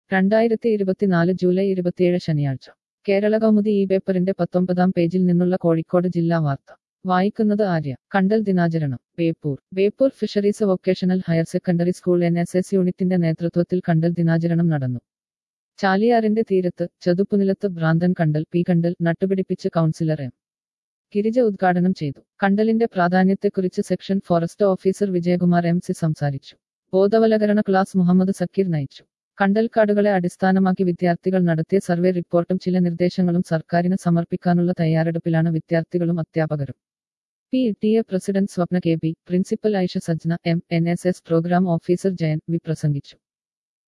രണ്ടായിരത്തി ഇരുപത്തിനാല് ജൂലൈ ഇരുപത്തിയേഴ് ശനിയാഴ്ച കേരള കൗമുദി ഈ പേപ്പറിന്റെ പത്തൊമ്പതാം പേജിൽ നിന്നുള്ള കോഴിക്കോട് ജില്ലാ വാർത്ത വായിക്കുന്നത് ആര്യ കണ്ടൽ ദിനാചരണം Beypore Beypore fisheries vocational higher secondary school N S S യൂണിറ്റിന്റെ നേതൃത്വത്തിൽ കണ്ടൽ ദിനാചരണം നടന്നു ചാലിയാറിന്റെ തീരത്ത് ചതുപ്പുനിലത്ത് ഭ്രാന്തൻ കണ്ടൽ പി കണ്ടൽ നട്ടുപിടിപ്പിച്ച് കൗൺസിലർ എം ഗിരിജ ഉദ്ഘാടനം ചെയ്തു കണ്ടലിന്റെ പ്രാധാന്യത്തെക്കുറിച്ച് section forest officer Vijayakumar M C സംസാരിച്ചു ബോധവൽക്കരണ ക്ലാസ് മുഹമ്മദ് സക്കീർ നയിച്ചു കണ്ടൽക്കാടുകളെ അടിസ്ഥാനമാക്കി വിദ്യാർത്ഥികൾ നടത്തിയ സർവേ റിപ്പോർട്ടും ചില നിർദ്ദേശങ്ങളും സർക്കാരിന് സമർപ്പിക്കാനുള്ള തയ്യാറെടുപ്പിലാണ് വിദ്യാർത്ഥികളും അധ്യാപകരും P T A president Swapna K B principal Aisha Sajna M N S S programme officer Jayan V പ്രസംഗിച്ചു